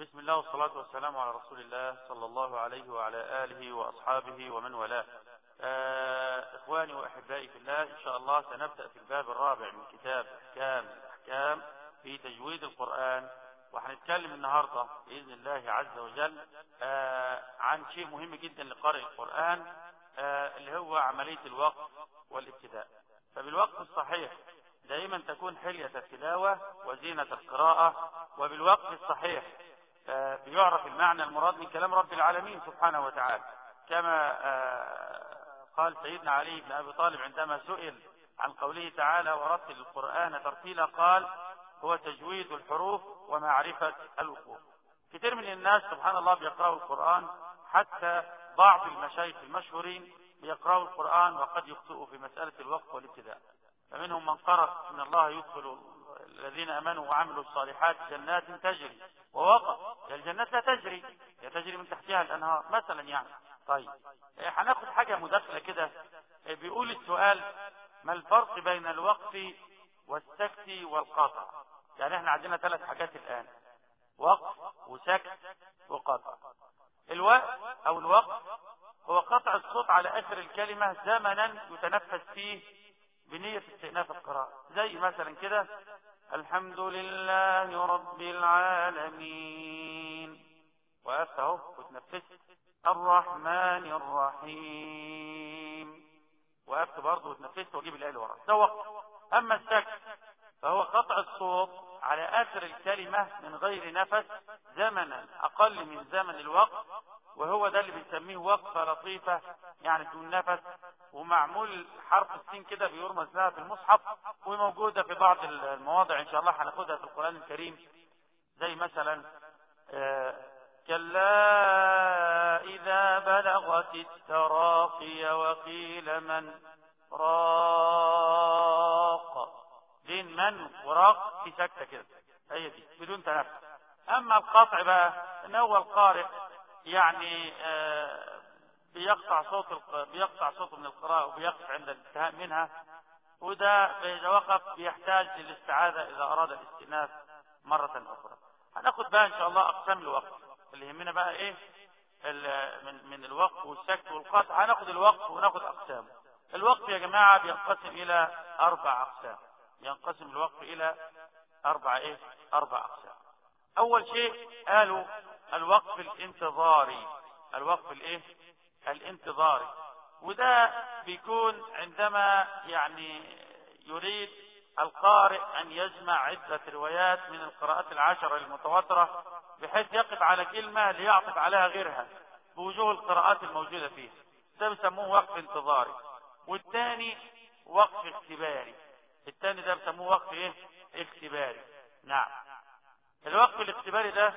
بسم الله والصلاة والسلام على رسول الله صلى الله عليه وعلى آله وأصحابه ومن والاه آه إخواني وأحبائي في الله إن شاء الله سنبدأ في الباب الرابع من كتاب أحكام الأحكام في تجويد القرآن وهنتكلم النهاردة بإذن الله عز وجل آه عن شيء مهم جدا لقارئ القرآن آه اللي هو عملية الوقف والابتداء فبالوقف الصحيح دائما تكون حلية التلاوة وزينة القراءة وبالوقف الصحيح آه بيعرف المعنى المراد من كلام رب العالمين سبحانه وتعالى كما آه قال سيدنا علي بن أبي طالب عندما سئل عن قوله تعالى ورتل القرآن ترتيلا قال هو تجويد الحروف ومعرفة الوقوف كثير من الناس سبحان الله بيقرأوا القرآن حتى بعض المشايخ المشهورين بيقرأوا القرآن وقد يخطئوا في مسألة الوقف والابتداء فمنهم من قرأ ان الله يدخل الذين امنوا وعملوا الصالحات جنات تجري ووقف يا الجنات لا تجري هي تجري من تحتها الانهار مثلا يعني طيب هناخد حاجه مداخله كده بيقول السؤال ما الفرق بين الوقف والسكت والقطع يعني احنا عندنا ثلاث حاجات الان وقف وسكت وقطع الوقف او الوقف هو قطع الصوت على اخر الكلمه زمنا يتنفس فيه بنية استئناف القراءة زي مثلا كده الحمد لله رب العالمين وقفت اهو وتنفست الرحمن الرحيم وقفت برضه وتنفست واجيب الايه اللي ورا ده وقت اما السكت فهو قطع الصوت على اخر الكلمة من غير نفس زمنا اقل من زمن الوقت وهو ده اللي بنسميه وقفة لطيفة يعني دون نفس ومعمول حرف السين كده بيرمز لها في المصحف وموجودة في بعض المواضع ان شاء الله هناخدها في القرآن الكريم زي مثلا آه كلا إذا بلغت التراقي وقيل من راق بين من وراق في سكتة كده هي دي بدون تنفس أما القطع بقى إن هو القارئ يعني آه بيقطع صوت بيقطع صوته من القراءة وبيقف عند الانتهاء منها وده إذا وقف بيحتاج للاستعاذة إذا أراد الاستئناف مرة أخرى هناخد بقى إن شاء الله أقسام الوقف اللي يهمنا بقى إيه من من الوقف والسكت والقطع هناخد الوقف وناخد أقسامه الوقف يا جماعة بينقسم إلى أربع أقسام ينقسم الوقف إلى أربع إيه أربع أقسام أول شيء قالوا الوقف الانتظاري الوقف الإيه الانتظاري وده بيكون عندما يعني يريد القارئ أن يجمع عدة روايات من القراءات العشرة المتواترة بحيث يقف على كلمة ليعطف عليها غيرها بوجوه القراءات الموجودة فيها ده بيسموه وقف انتظاري والثاني وقف اختباري الثاني ده بيسموه وقف ايه اختباري نعم الوقف الاختباري ده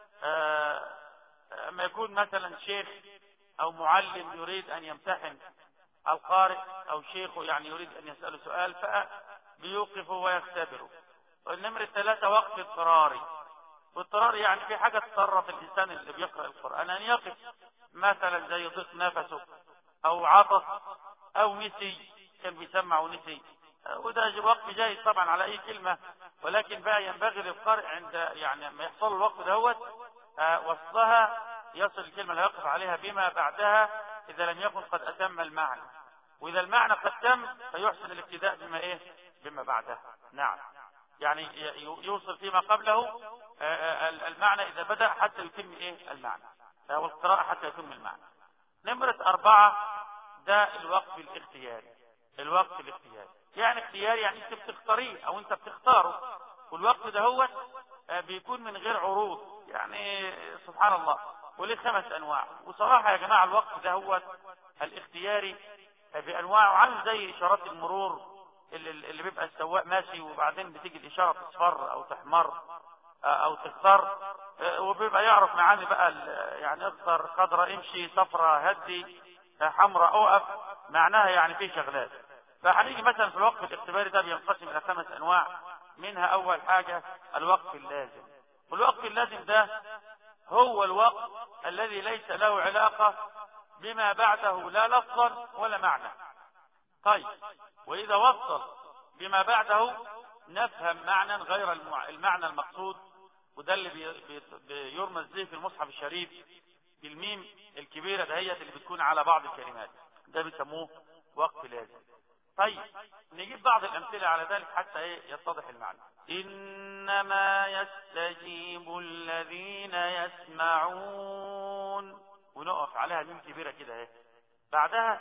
آه اما يكون مثلا شيخ او معلم يريد ان يمتحن القارئ او شيخه يعني يريد ان يسأله سؤال فبيوقفه ويختبره والنمر الثلاثة وقف اضطراري واضطرار يعني في حاجة تطرف الانسان اللي بيقرأ القرآن ان يقف مثلا زي ضيق نفسه او عطس او نسي كان بيسمع ونسي وده وقف جايز طبعا على اي كلمة ولكن بقى ينبغي للقارئ عند يعني ما يحصل الوقت دهوت وصلها يصل الكلمة اللي يقف عليها بما بعدها إذا لم يكن قد أتم المعنى وإذا المعنى قد تم فيحسن الابتداء بما إيه بما بعدها نعم يعني يوصل فيما قبله المعنى إذا بدأ حتى يتم إيه المعنى والقراءة حتى يتم المعنى نمرة أربعة ده الوقف الاختياري الوقف الاختياري يعني اختياري يعني انت بتختاريه او انت بتختاره والوقت ده هو بيكون من غير عروض يعني سبحان الله وليه خمس انواع وصراحة يا جماعة الوقت ده هو الاختياري بانواعه عامل زي اشارات المرور اللي, اللي بيبقى السواق ماشي وبعدين بتيجي الاشارة تصفر او تحمر او تخضر وبيبقى يعرف معاني بقى يعني اخضر خضرة امشي صفرة هدي حمراء اوقف معناها يعني فيه شغلات فهنيجي مثلا في الوقف الاختباري ده بينقسم الى خمس انواع منها اول حاجة الوقف اللازم والوقف اللازم ده هو الوقت الذي ليس له علاقة بما بعده لا لفظا ولا معنى طيب وإذا وصل بما بعده نفهم معنى غير المعنى المقصود وده اللي بي بي بيرمز ليه في المصحف الشريف بالميم الكبيرة دهيت اللي بتكون على بعض الكلمات ده بيسموه وقف لازم طيب نجيب بعض الأمثلة على ذلك حتى ايه يتضح المعنى إنما يستجيب الذين يسمعون ونقف عليها ميم كبيرة كده ايه بعدها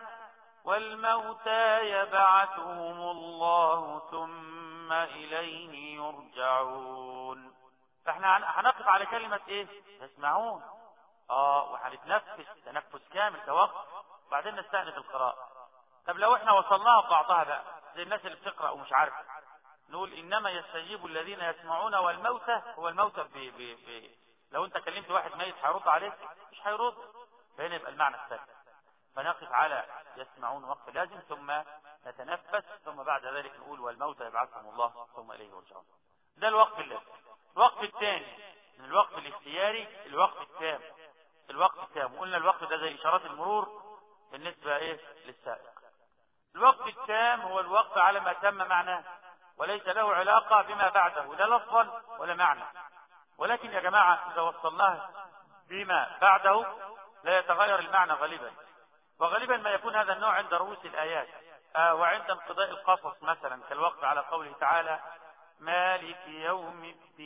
والموتى يبعثهم الله ثم إليه يرجعون فاحنا هنقف على كلمة ايه يسمعون اه وهنتنفس تنفس كامل توقف بعدين نستأنف القراءة طب لو احنا وصلناها ببعضها بقى زي الناس اللي بتقرأ ومش عارفة نقول انما يستجيب الذين يسمعون والموتى هو الموتى ب ب ب لو انت كلمت واحد ميت هيرد عليك مش هيرد فهنا يبقى المعنى الثاني فنقف على يسمعون وقف لازم ثم نتنفس ثم بعد ذلك نقول والموتى يبعثهم الله ثم اليه يرجعون ده الوقف اللازم الوقف الثاني من الوقف الاختياري الوقف التام الوقف التام وقلنا الوقف ده زي اشارات المرور بالنسبه ايه للسائق الوقف التام هو الوقف على ما تم معناه وليس له علاقة بما بعده لا لفظا ولا معنى ولكن يا جماعة إذا وصلناه بما بعده لا يتغير المعنى غالبا وغالبا ما يكون هذا النوع عند رؤوس الآيات آه وعند انقضاء القصص مثلا كالوقف على قوله تعالى مالك يوم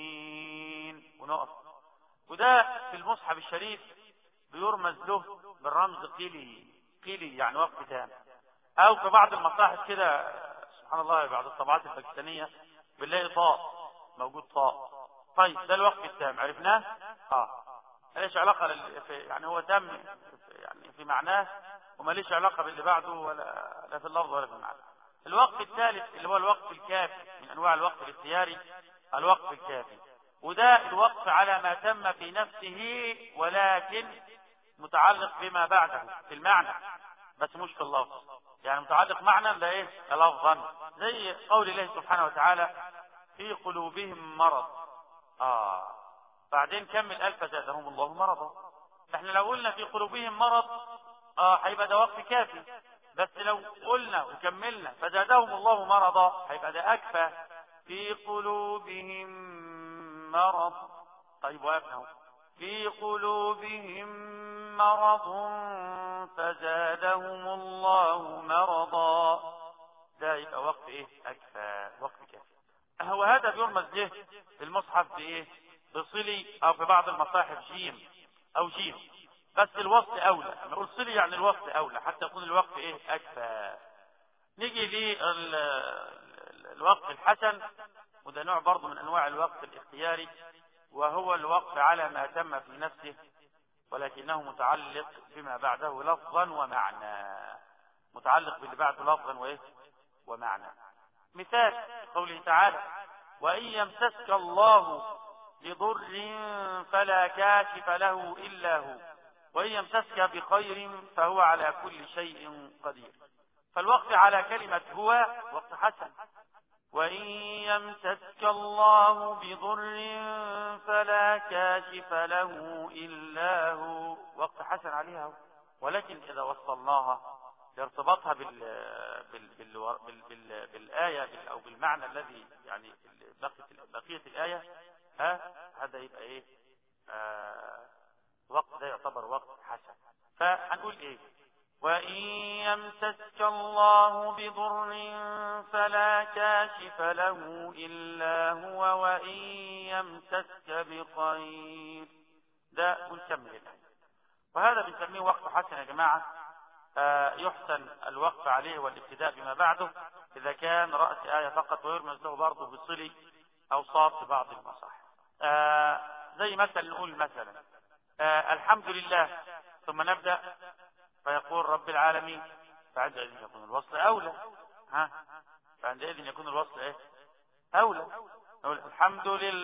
الدين ونقف وده في المصحف الشريف بيرمز له بالرمز قيلي قيلي يعني وقف تام او في بعض المصاحف كده سبحان الله بعض الطبعات الباكستانية بنلاقي طاء موجود طاء طيب ده الوقف التام عرفناه اه ماليش علاقة لل... في... يعني هو تام يعني في معناه وما ليش علاقة باللي بعده ولا لا في اللفظ ولا في المعنى الوقف الثالث اللي هو الوقف الكافي من انواع الوقف الاختياري الوقف الكافي وده الوقف على ما تم في نفسه ولكن متعلق بما بعده في المعنى بس مش في اللفظ يعني متعلق معنى لا ايه لفظا زي قول الله سبحانه وتعالى في قلوبهم مرض اه بعدين كمل ألف زادهم الله مرضا احنا لو قلنا في قلوبهم مرض اه هيبقى ده وقف كافي بس لو قلنا وكملنا فزادهم الله مرضا هيبقى ده أكفى في قلوبهم مرض طيب وقفنا في قلوبهم مرض فزادهم الله مرضا ده يبقى وقف ايه اكفى وقف كافي هو هذا بيرمز له في المصحف بايه بصلي او في بعض المصاحف جيم او جيم بس الوصف اولى نقول صلي يعني الوصف اولى حتى يكون الوقف ايه اكفى نيجي للوقف الحسن وده نوع برضه من انواع الوقف الاختياري وهو الوقف على ما تم في نفسه ولكنه متعلق بما بعده لفظا ومعنى متعلق باللي بعده لفظا وايه ومعنى مثال قوله تعالى وإن يمسسك الله بضر فلا كاشف له إلا هو وإن يمسسك بخير فهو على كل شيء قدير فالوقف على كلمة هو وقت حسن وإن يمسسك الله بضر فلا كاشف له إلا هو وقت حسن عليها ولكن إذا وصلناها لارتباطها بال... بال... بال... بال... بال... بالآية بال... أو بالمعنى الذي يعني بقية, بقية الآية ها هذا يبقى إيه آه وقت ده يعتبر وقت حسن فهنقول إيه وإن يمسسك الله بضر فلا كاشف له إلا هو وإن يمسسك بخير ده ونكمل الآية وهذا بنسميه وقت حسن يا جماعة آه يحسن الوقف عليه والابتداء بما بعده إذا كان رأس آية فقط ويرمز له برضه بصلي أو صاد في بعض المصاحف آه زي مثلا نقول مثلا آه الحمد لله ثم نبدأ فيقول رب العالمين فعندئذ يكون الوصل أولى ها فعندئذ يكون الوصل إيه أولى نقول الحمد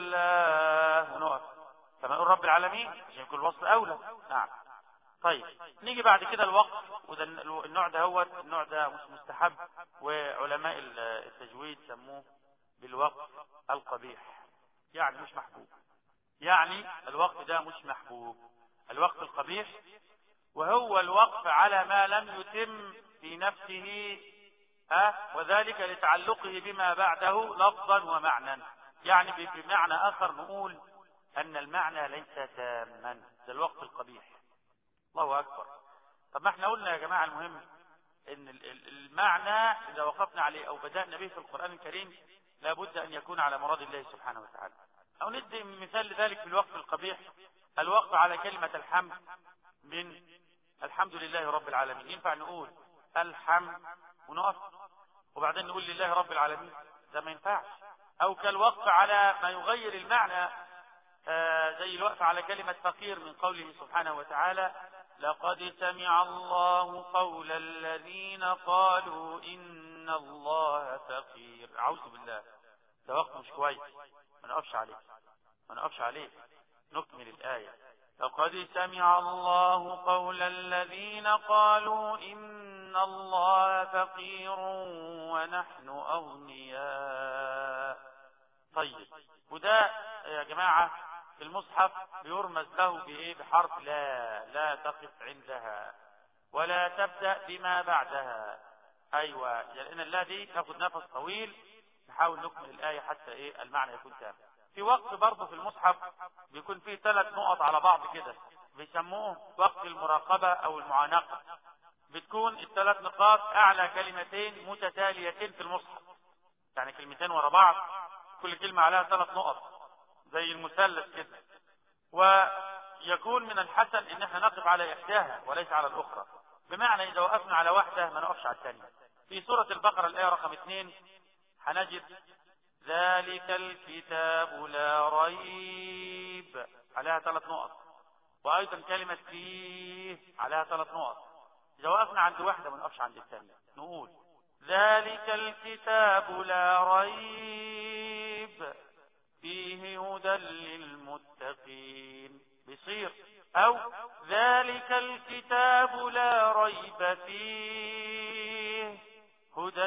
لله ونقف كما نقول رب العالمين عشان يكون الوصل أولى نعم طيب نيجي بعد كده الوقف وده النوع ده هو النوع ده مش مستحب وعلماء التجويد سموه بالوقف القبيح يعني مش محبوب يعني الوقف ده مش محبوب الوقف القبيح وهو الوقف على ما لم يتم في نفسه أه وذلك لتعلقه بما بعده لفظا ومعنى يعني بمعنى آخر نقول أن المعنى ليس تاما تاما ده الوقف القبيح الله أكبر طب ما احنا قلنا يا جماعة المهم ان المعنى إذا وقفنا عليه أو بدأنا به في القرآن الكريم لابد أن يكون على مراد الله سبحانه وتعالى أو ندي مثال لذلك في الوقف القبيح الوقف على كلمة الحمد من الحمد لله رب العالمين ينفع نقول الحمد ونقف وبعدين نقول لله رب العالمين ده ما ينفعش أو كالوقف على ما يغير المعنى آه زي الوقف على كلمة فقير من قوله سبحانه وتعالى لقد سمع الله قول الذين قالوا إن الله فقير أعوذ بالله ده وقت مش كويس ما نقفش عليه ما نقفش عليه نكمل الآية لقد سمع الله قول الذين قالوا إن الله فقير ونحن أغنياء طيب وده يا جماعة في المصحف بيرمز له بإيه بحرف لا لا تقف عندها ولا تبدأ بما بعدها أيوة لأن اللا دي تاخد نفس طويل نحاول نكمل الآية حتى إيه المعنى يكون تام في وقت برضه في المصحف بيكون فيه ثلاث نقط على بعض كده بيسموه وقت المراقبة أو المعانقة بتكون الثلاث نقاط أعلى كلمتين متتاليتين في المصحف يعني كلمتين ورا بعض كل كلمة عليها ثلاث نقط زي المثلث كده ويكون من الحسن ان احنا نقف على احداها وليس على الاخرى بمعنى اذا وقفنا على واحدة ما نقفش على الثانية في سورة البقرة الآية رقم اثنين هنجد ذلك الكتاب لا ريب عليها ثلاث نقط وايضا كلمة فيه عليها ثلاث نقط اذا وقفنا عند واحدة ما نقفش عند الثانية نقول ذلك الكتاب لا ريب فيه هدى للمتقين بصير او ذلك الكتاب لا ريب فيه هدى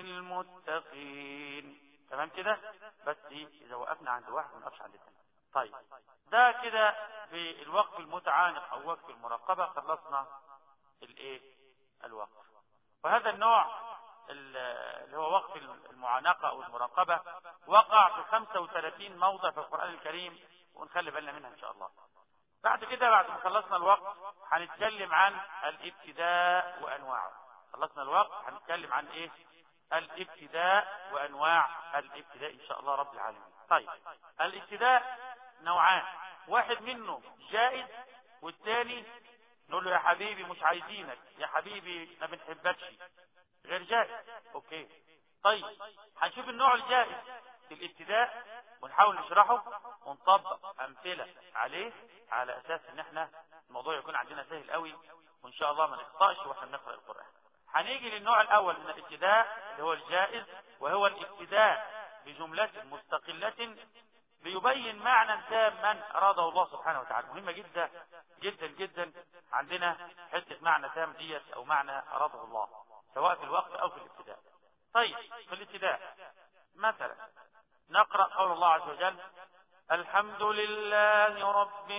للمتقين تمام كده بس ايه اذا وقفنا عند واحد ما نقفش عند الثاني طيب ده كده في الوقف المتعانق او وقف المراقبه خلصنا الايه الوقف وهذا النوع اللي هو وقف المعانقه او المراقبه وقع في 35 موضع في القران الكريم ونخلي بالنا منها ان شاء الله بعد كده بعد ما خلصنا الوقف هنتكلم عن الابتداء وانواعه خلصنا الوقت هنتكلم عن ايه الابتداء وانواع الابتداء ان شاء الله رب العالمين طيب الابتداء نوعان واحد منه جائز والثاني نقول له يا حبيبي مش عايزينك يا حبيبي ما بنحبكش غير جائز اوكي طيب هنشوف النوع الجائز في الابتداء ونحاول نشرحه ونطبق امثله عليه على اساس ان احنا الموضوع يكون عندنا سهل قوي وان شاء الله ما نخطاش واحنا بنقرا القران هنيجي للنوع الاول من الابتداء اللي هو الجائز وهو الابتداء بجملة مستقلة بيبين معنى تاما اراده الله سبحانه وتعالى مهمة جدا جدا جدا عندنا حتة معنى تام ديت او معنى اراده الله سواء في الوقت او في الابتداء طيب في الابتداء مثلا نقرأ قول الله عز وجل الحمد لله رب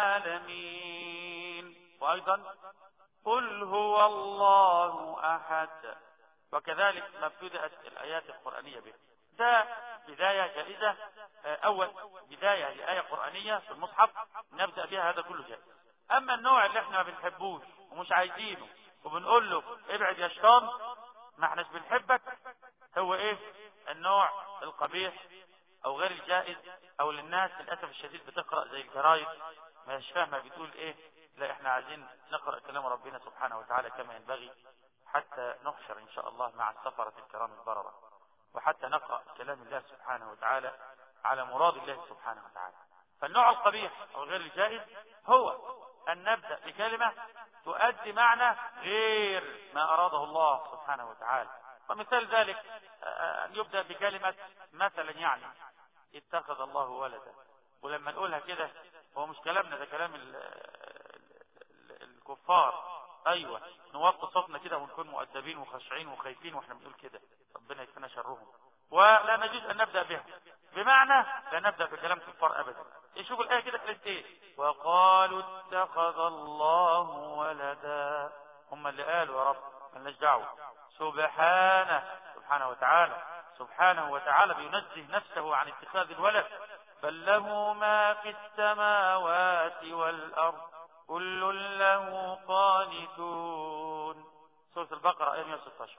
العالمين وايضا قل هو الله احد وكذلك ما ابتدأت الايات القرآنية به ده بداية جائزة اول بداية لآية قرآنية في المصحف نبدأ بها هذا كله جائز اما النوع اللي احنا ما بنحبوش ومش عايزينه وبنقول له ابعد يا شيطان ما احناش بنحبك هو ايه النوع القبيح او غير الجائز او للناس للاسف الشديد بتقرأ زي الجرايد ما هيش فاهمه بتقول ايه لا احنا عايزين نقرأ كلام ربنا سبحانه وتعالى كما ينبغي حتى نحشر ان شاء الله مع السفرة الكرام البررة وحتى نقرأ كلام الله سبحانه وتعالى على مراد الله سبحانه وتعالى فالنوع القبيح او غير الجائز هو ان نبدأ بكلمة تؤدي معنى غير ما اراده الله سبحانه وتعالى ومثال ذلك ان يبدأ بكلمة مثلا يعني اتخذ الله ولدا ولما نقولها كده هو مش كلامنا ده كلام الكفار ايوه نوطي صوتنا كده ونكون مؤدبين وخاشعين وخايفين واحنا بنقول كده ربنا يكفينا شرهم ولا نجوز ان نبدا بها بمعنى لا نبدا بكلام كفار ابدا يشوفوا الايه كده قالت ايه وقالوا اتخذ الله ولدا هم اللي قالوا يا رب مالناش دعوه سبحانه سبحانه وتعالى سبحانه وتعالى بينزه نفسه عن اتخاذ الولد بل له ما في السماوات له قانتون سورة البقرة آية 116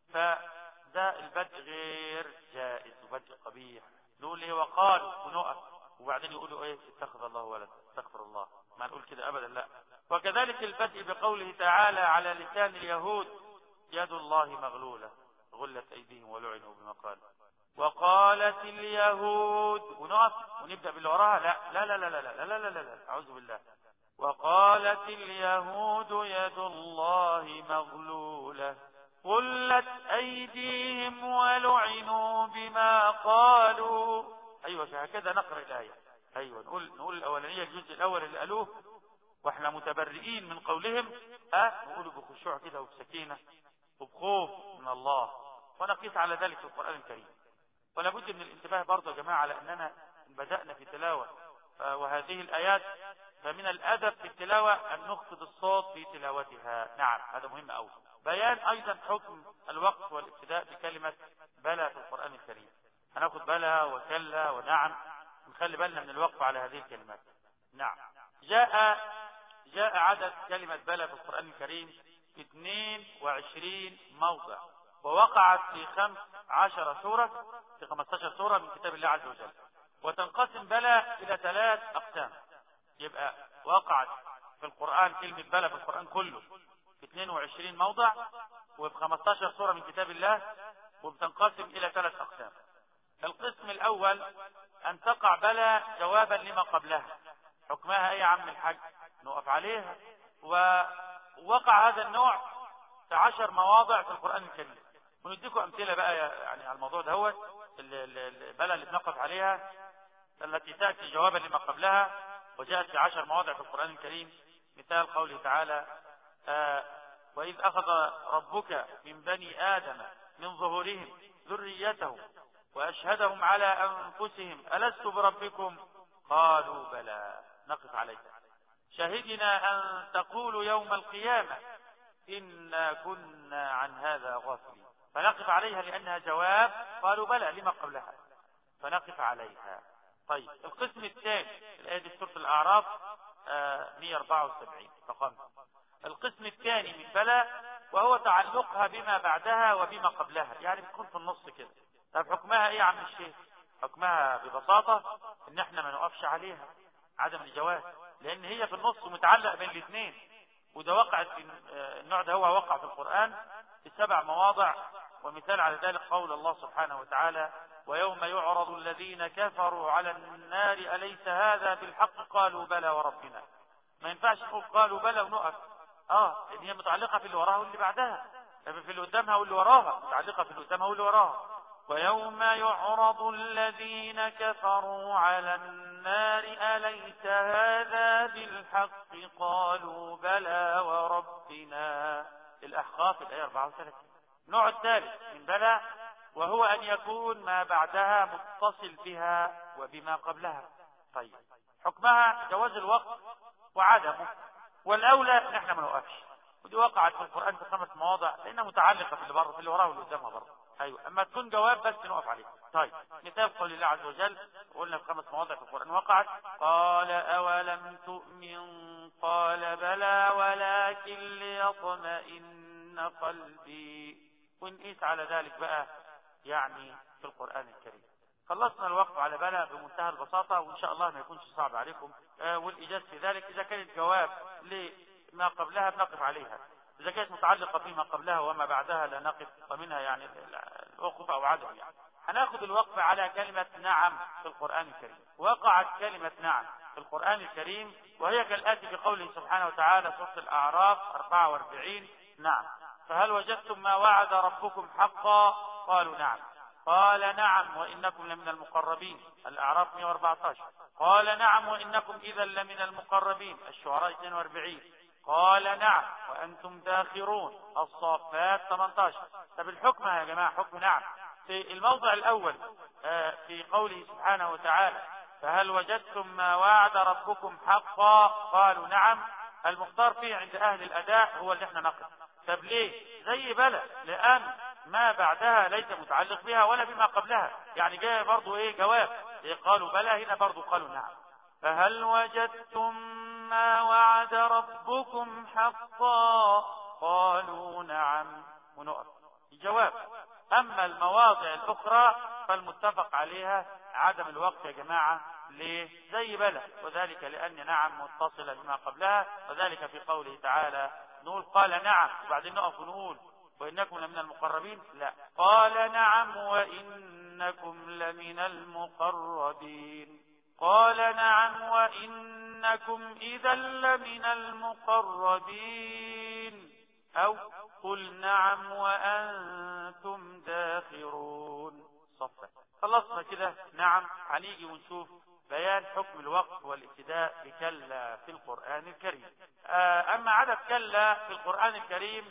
فده البدء غير جائز وبدء قبيح نقول ايه وقال ونقف وبعدين يقولوا ايه اتخذ الله ولد استغفر الله ما نقول كده ابدا لا وكذلك البدء بقوله تعالى على لسان اليهود يد الله مغلولة غلت ايديهم ولعنوا بما قالوا وقالت اليهود ونقف ونبدأ باللي وراها لا لا لا لا لا لا لا لا لا لا أعوذ بالله وقالت اليهود يد الله مغلولة غلت أيديهم ولعنوا بما قالوا أيوة هكذا نقرأ الآية أيوة نقول, نقول الأولانية الجزء الأول اللي قالوه واحنا متبرئين من قولهم أه نقوله بخشوع كده وبسكينة وبخوف من الله ونقيس على ذلك في القرآن الكريم ولا بد من الانتباه برضه يا جماعة على أننا بدأنا في تلاوة وهذه الآيات فمن الأدب في التلاوة أن نخفض الصوت في تلاوتها نعم هذا مهم أوي بيان أيضا حكم الوقت والابتداء بكلمة بلى في القرآن الكريم هناخد بلى وكلا ونعم نخلي بالنا من الوقف على هذه الكلمات نعم جاء جاء عدد كلمة بلى في القرآن الكريم في 22 موضع ووقعت في 15 سورة في 15 سورة من كتاب الله عز وجل وتنقسم بلى إلى ثلاث أقسام يبقى وقعت في القرآن كلمة بلى في القرآن كله في 22 موضع وفي 15 سورة من كتاب الله وبتنقسم إلى ثلاث أقسام القسم الأول أن تقع بلى جوابا لما قبلها حكمها أي يا عم الحاج نقف عليها ووقع هذا النوع في عشر مواضع في القرآن الكريم ونديكم أمثلة بقى يعني على الموضوع ده هو البلى اللي بنقف عليها التي تأتي جوابا لما قبلها وجاءت في عشر مواضع في القرآن الكريم مثال قوله تعالى آه وإذ أخذ ربك من بني آدم من ظهورهم ذريتهم وأشهدهم على أنفسهم ألست بربكم قالوا بلى نقف عليها شهدنا أن تقولوا يوم القيامة إنا كنا عن هذا غافلين فنقف عليها لأنها جواب قالوا بلى لما قبلها فنقف عليها طيب القسم الثاني الآية دي سورة الأعراف آه 174 رقم القسم الثاني من بلى وهو تعلقها بما بعدها وبما قبلها يعني بتكون في النص كده طب حكمها ايه يا عم الشيخ حكمها ببساطة ان احنا ما نقفش عليها عدم الجواز لان هي في النص متعلق بين الاثنين وده وقعت في النوع ده هو وقع في القرآن في سبع مواضع ومثال على ذلك قول الله سبحانه وتعالى ويوم يعرض الذين كفروا على النار أليس هذا بالحق قالوا بلى وربنا ما ينفعش نقول قالوا بلى ونقف اه لان هي متعلقة في اللي وراها واللي بعدها في اللي قدامها واللي وراها متعلقة في اللي قدامها واللي وراها ويوم يعرض الذين كفروا على النار أليس هذا بالحق قالوا بلى وربنا الأحقاف الآية 34 النوع الثالث من بلى وهو أن يكون ما بعدها متصل بها وبما قبلها طيب حكمها جواز الوقت وعدمه والأولى ان احنا ما نوقفش ودي وقعت في القرآن في خمس مواضع لأنها متعلقة في اللي بره في اللي وراه واللي قدامها بره أيوة أما تكون جواب بس نقف عليه طيب مثال قول الله عز وجل قلنا في خمس مواضع في القرآن وقعت قال أولم تؤمن قال بلى ولكن ليطمئن قلبي ونقيس على ذلك بقى يعني في القرآن الكريم خلصنا الوقف على بلى بمنتهى البساطة وإن شاء الله ما يكونش صعب عليكم آه والإجازة في ذلك إذا كانت جواب لما قبلها بنقف عليها إذا كانت متعلقة فيما قبلها وما بعدها لا نقف ومنها يعني الوقف أو عدم يعني هناخذ الوقف على كلمة نعم في القرآن الكريم وقعت كلمة نعم في القرآن الكريم وهي كالآتي بقوله سبحانه وتعالى سورة الأعراف 44 نعم فهل وجدتم ما وعد ربكم حقا قالوا نعم قال نعم وإنكم لمن المقربين الأعراف 114 قال نعم وإنكم إذا لمن المقربين الشعراء 42 قال نعم وأنتم داخرون الصافات 18 طب الحكم يا جماعة حكم نعم في الموضع الأول في قوله سبحانه وتعالى فهل وجدتم ما وعد ربكم حقا قالوا نعم المختار فيه عند أهل الأداء هو اللي احنا نقل طب ليه زي بلى لأن ما بعدها ليس متعلق بها ولا بما قبلها يعني جاء برضو ايه جواب إيه قالوا بلى هنا برضو قالوا نعم فهل وجدتم ما وعد ربكم حقا قالوا نعم ونقف الجواب أما المواضع الأخرى فالمتفق عليها عدم الوقت يا جماعة ليه؟ زي بلى وذلك لأن نعم متصلة بما قبلها وذلك في قوله تعالى نقول قال نعم وبعدين نقف ونقول وإنكم لمن المقربين لا قال نعم وإنكم لمن المقربين قال نعم وإنكم إذا لمن المقربين أو قل نعم وأنتم داخرون صفة خلصنا كده نعم هنيجي ونشوف بيان حكم الوقت والابتداء بكلا في القرآن الكريم أما عدد كلا في القرآن الكريم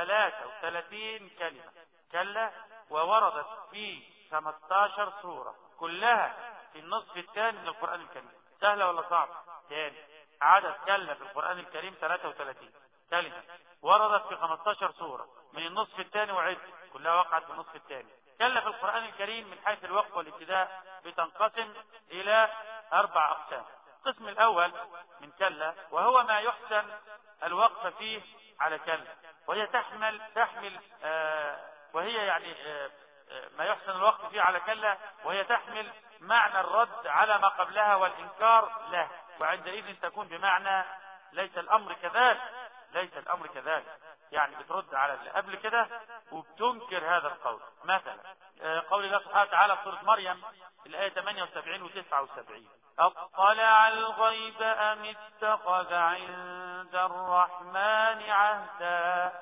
33 كلمة كلا ووردت في 15 سورة كلها في النصف الثاني من القرآن الكريم سهلة ولا صعب ثاني عدد كلا في القرآن الكريم 33 كلمة وردت في 15 سورة من النصف الثاني وعد كلها وقعت في النصف الثاني كلا في القرآن الكريم من حيث الوقت والابتداء بتنقسم إلى أربع أقسام القسم الأول من كلا وهو ما يحسن الوقف فيه على كلا وهي تحمل تحمل آه وهي يعني آه آه ما يحسن الوقف فيه على كلا وهي تحمل معنى الرد على ما قبلها والإنكار له وعندئذ تكون بمعنى ليس الأمر كذلك ليس الأمر كذلك يعني بترد على اللي قبل كده وبتنكر هذا القول مثلا قول الله سبحانه وتعالى في سورة مريم الآية 78 و 79 اطلع الغيب أم اتخذ عند الرحمن عهدا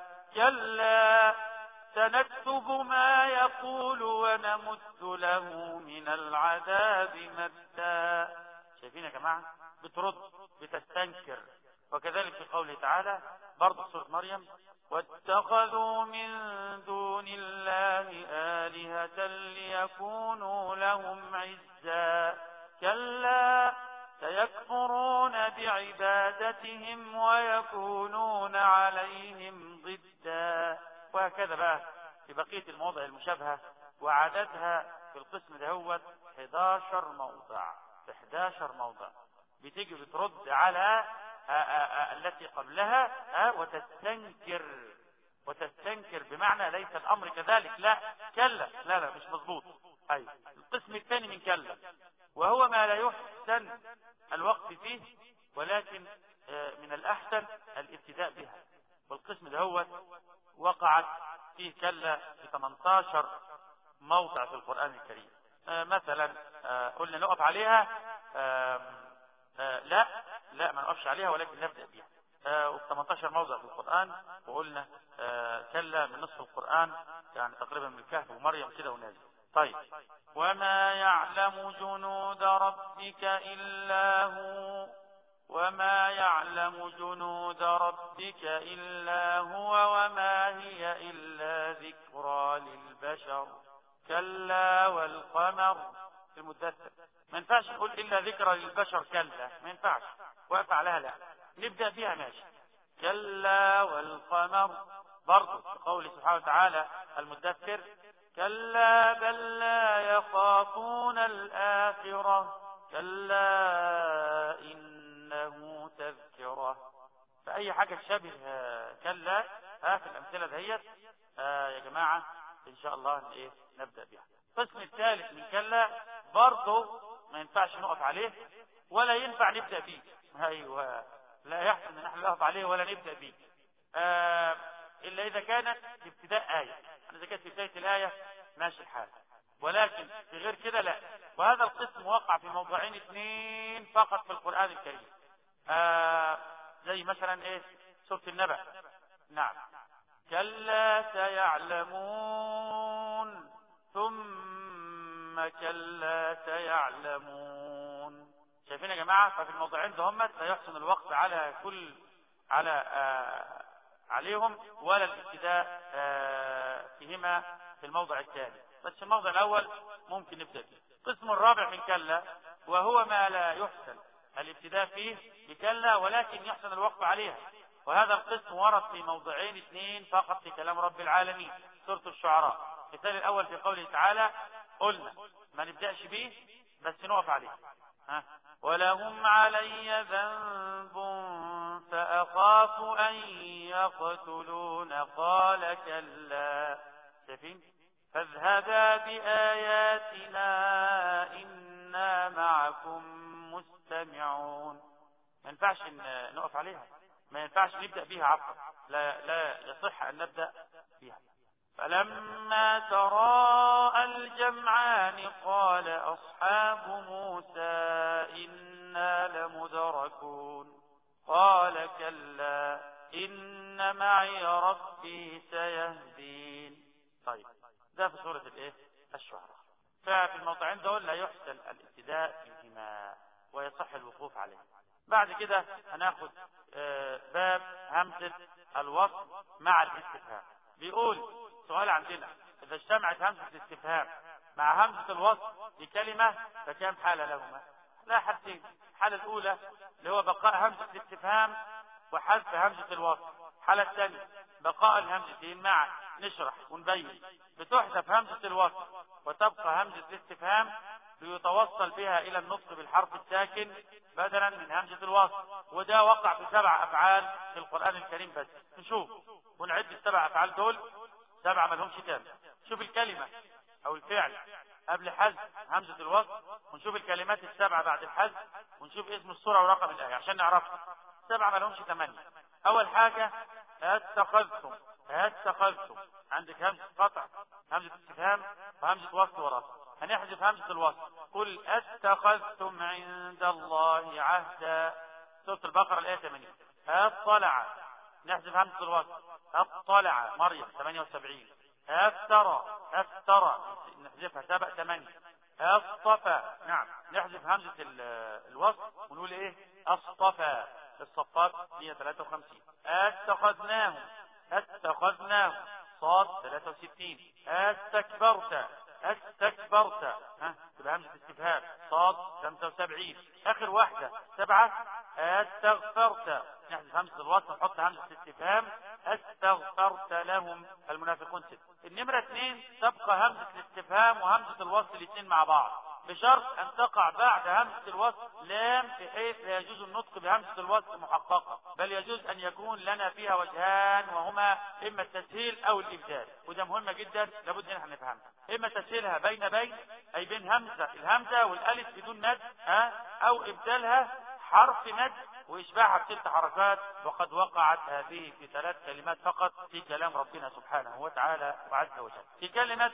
كلا سنكتب ما يقول ونمد له من العذاب مدا شايفين يا جماعة بترد بتستنكر وكذلك في قوله تعالى برضه سورة مريم واتخذوا من دون الله آلهة ليكونوا لهم عزا كلا سيكفرون بعبادتهم ويكونون عليهم ضدا وهكذا بقى في بقية المواضع المشابهة وعددها في القسم دهوت 11 موضع 11 موضع بتيجي بترد على آآ آآ التي قبلها وتستنكر وتستنكر بمعنى ليس الامر كذلك لا كلا لا لا مش مظبوط اي القسم الثاني من كلا وهو ما لا يحسن الوقت فيه ولكن من الاحسن الابتداء بها والقسم ده هو وقعت فيه كلا في 18 موضع في القرآن الكريم مثلا قلنا نقف عليها لا لا ما نقفش عليها ولكن نبدأ بها وفي 18 موضع في القرآن وقلنا كلا من نصف القرآن يعني تقريبا من الكهف ومريم كده ونازل طيب وما يعلم جنود ربك إلا هو وما يعلم جنود ربك إلا هو وما هي إلا ذكرى للبشر كلا والقمر في المدثر ما ينفعش نقول إلا ذكرى للبشر كلا ما ينفعش واقف عليها لا نبدأ بها ماشي كلا والقمر برضه في قوله سبحانه وتعالى المدثر كلا بل لا يخافون الآخرة كلا إنه تذكرة فأي حاجة تشابه كلا ها في الأمثلة دهيت يا جماعة إن شاء الله إيه نبدأ بها القسم الثالث من كلا برضه ما ينفعش نقف عليه ولا ينفع نبدأ به أيوه لا يحسن ان نحن نقف عليه ولا نبدأ به آه إلا إذا كانت في ابتداء آية إذا كانت في بداية الآية ماشي الحال ولكن في غير كده لا وهذا القسم وقع في موضوعين اثنين فقط في القرآن الكريم آه زي مثلا ايه سورة النبأ نعم كلا سيعلمون ثم كلا سيعلمون شايفين يا جماعة ففي الموضوعين دهم سيحسن الوقت على كل على آه عليهم ولا الابتداء آه فيهما في الموضع الثاني بس في الموضع الأول ممكن نبدأ به القسم الرابع من كلا وهو ما لا يحسن الابتداء فيه بكلا ولكن يحسن الوقف عليها وهذا القسم ورد في موضعين اثنين فقط في كلام رب العالمين سورة الشعراء المثال الأول في قوله تعالى قلنا ما نبدأش به بس نقف عليه ها ولهم علي ذنب فأخاف أن يقتلون قال كلا شايفين فاذهبا بآياتنا إنا معكم مستمعون ما ينفعش نقف عليها ما ينفعش نبدأ بها عفوا لا, لا يصح أن نبدأ بها فلما تراءى الجمعان قال أصحاب موسى إنا لمدركون قال كلا إن معي ربي سيهدين طيب ده في سورة الايه الشعراء ففي الموضعين دول لا يحسن الابتداء بهما ويصح الوقوف عليه بعد كده هناخد باب همزة الوصل مع الاستفهام بيقول سؤال عندنا إذا اجتمعت همزة الاستفهام مع همزة الوصل بكلمة فكم حالة لهما لا حالتين الحالة الأولى اللي هو بقاء همزة الاستفهام وحذف همزة الوصل الحالة الثانية بقاء الهمزتين معا نشرح ونبين بتحذف همزة الوصل وتبقى همزة الاستفهام ليتوصل بها إلى النطق بالحرف الساكن بدلا من همزة الوصل وده وقع في سبع أفعال في القرآن الكريم بس نشوف ونعد السبع أفعال دول سبعة ما لهمش تام شوف الكلمة أو الفعل قبل حذف همزة الوصل ونشوف الكلمات السبعة بعد الحذف ونشوف اسم السورة ورقم الآية عشان نعرفها سبعة ما لهمش ثمانية أول حاجة اتخذتم اتخذتم عندك همزة قطع همزة استفهام وهمزة وصل وراء هنحذف همزة الوصل قل اتخذتم عند الله عهدا سورة البقرة الآية 80 اطلع نحذف همزة الوصل اطلع مريم 78 افترى افترى نحذفها سبع 8 اصطفى نعم نحذف همزة الوصل ونقول ايه اصطفى الصفات 153 اتخذناهم اتخذناهم صاد 63 استكبرت استكبرت ها تبقى همزة استفهام صاد 75 اخر واحدة سبعة استغفرت نحذف همزة الوصل نحط همزة الاستفهام استغفرت لهم المنافقون ست النمرة اثنين تبقى همزة الاستفهام وهمزة الوصل الاثنين مع بعض بشرط ان تقع بعد همزة الوصل لام بحيث لا يجوز النطق بهمزة الوصل محققة بل يجوز ان يكون لنا فيها وجهان وهما اما التسهيل او الابدال وده مهمة جدا لابد ان احنا نفهمها اما تسهيلها بين بين اي بين همزة الهمزة والالف بدون مد ها او ابدالها حرف مد وإشباعها بست حركات وقد وقعت هذه في ثلاث كلمات فقط في كلام ربنا سبحانه وتعالى وعز وجل في كلمة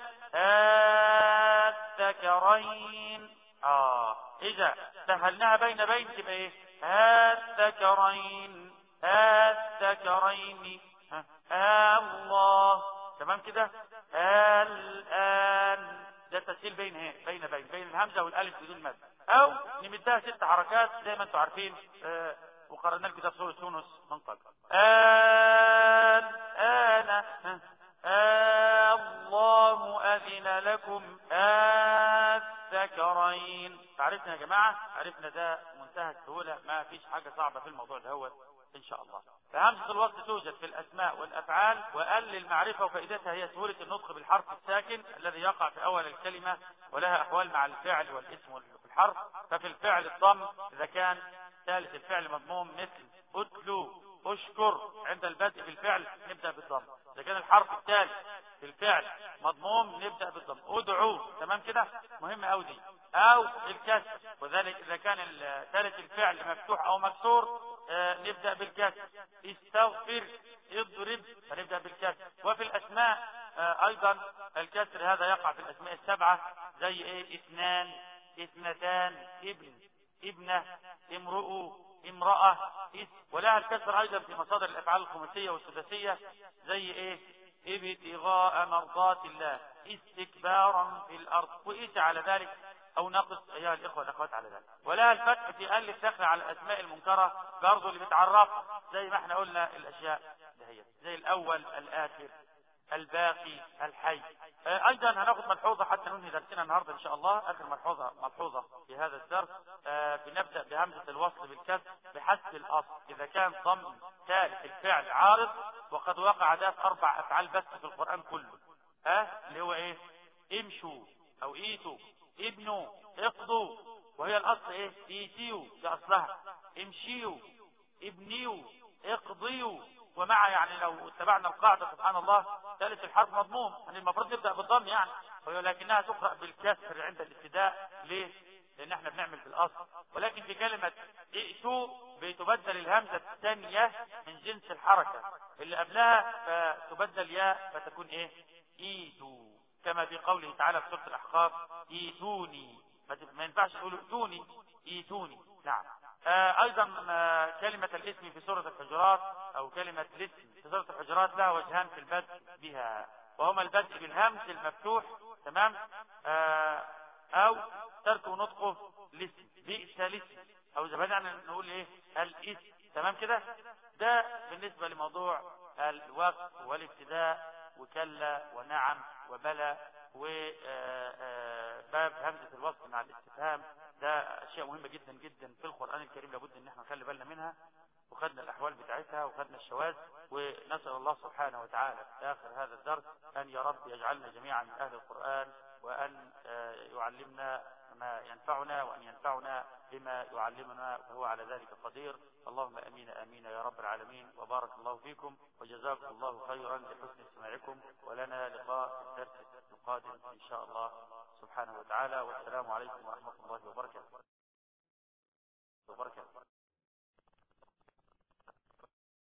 الذكرين آه إذا سهلناها بين بين تبقى إيه الذكرين الذكرين آه الله تمام كده الآن ده تسهيل بين ايه بين بين بين الهمزة والالف بدون مد او نمدها ست حركات زي ما انتم عارفين آه وقررنا لكم ده في سوره يونس من قبل الان آه آه الله اذن لكم الذكرين عرفنا يا جماعه عرفنا ده منتهى السهوله ما فيش حاجه صعبه في الموضوع ده هو ان شاء الله فهمزة الوصل توجد في الأسماء والأفعال وقال المعرفة وفائدتها هي سهولة النطق بالحرف الساكن الذي يقع في أول الكلمة ولها أحوال مع الفعل والاسم والحرف ففي الفعل الضم إذا كان ثالث الفعل مضموم مثل أتلو أشكر عند البدء بالفعل نبدأ بالضم إذا كان الحرف الثالث في الفعل مضموم نبدأ بالضم أدعو تمام كده مهم أوي دي أو الكسر وذلك إذا كان ثالث الفعل مفتوح أو مكسور آه نبدأ بالكسر استغفر اضرب فنبدأ بالكسر وفي الأسماء آه أيضا الكسر هذا يقع في الأسماء السبعة زي إيه اثنان اثنتان ابن ابنة امرؤ امرأة اسم ولها الكسر أيضا في مصادر الأفعال الخماسية والسداسية زي إيه ابتغاء مرضات الله استكبارا في الأرض وقيس على ذلك او نقص ايها الاخوة والاخوات على ذلك ولا الفتح في الف دخل على الاسماء المنكرة برضه اللي بتعرف زي ما احنا قلنا الاشياء دهيت زي الاول الاخر الباقي الحي آه ايضا هناخد ملحوظة حتى ننهي درسنا النهاردة ان شاء الله اخر ملحوظة ملحوظة في هذا الدرس آه بنبدأ بهمزة الوصل بالكسر بحسب الاصل اذا كان ضم ثالث الفعل عارض وقد وقع ده في اربع افعال بس في القرآن كله ها آه اللي هو ايه امشوا او ايتوا ابنوا اقضوا وهي الأصل إيه إيتيو ده أصلها امشيوا ابنيوا اقضيوا ومع يعني لو اتبعنا القاعدة سبحان الله ثالث الحرف مضموم يعني المفروض نبدأ بالضم يعني ولكنها تقرأ بالكسر عند الابتداء ليه؟ لأن احنا بنعمل بالأصل ولكن في كلمة ائتوا بتبدل الهمزة الثانية من جنس الحركة اللي قبلها فتبدل ياء فتكون ايه؟ ايتوا كما في قوله تعالى في سورة الأحقاف ايتوني ما ينفعش تقولوا ائتوني ايتوني نعم آه ايضا آه كلمة الاسم في سورة الحجرات او كلمة الاسم في سورة الحجرات لها وجهان في البدء بها وهما البدء بالهمز المفتوح تمام آه او ترك نطقه الاسم بئس الاسم او اذا بدأنا نقول ايه الاسم تمام كده ده بالنسبة لموضوع الوقت والابتداء وكلا ونعم وبلى وباب همزة الوصل مع الاستفهام ده اشياء مهمة جدا جدا في القرآن الكريم لابد ان احنا نخلي بالنا منها وخدنا الاحوال بتاعتها وخدنا الشواذ ونسأل الله سبحانه وتعالى في اخر هذا الدرس ان يا رب يجعلنا جميعا من اهل القرآن وان يعلمنا ما ينفعنا وان ينفعنا بما يعلمنا وهو على ذلك قدير اللهم امين امين يا رب العالمين وبارك الله فيكم وجزاكم الله خيرا لحسن استماعكم ولنا لقاء في الدرس القادم ان شاء الله سبحانه وتعالى والسلام عليكم ورحمة الله وبركاته وبركاته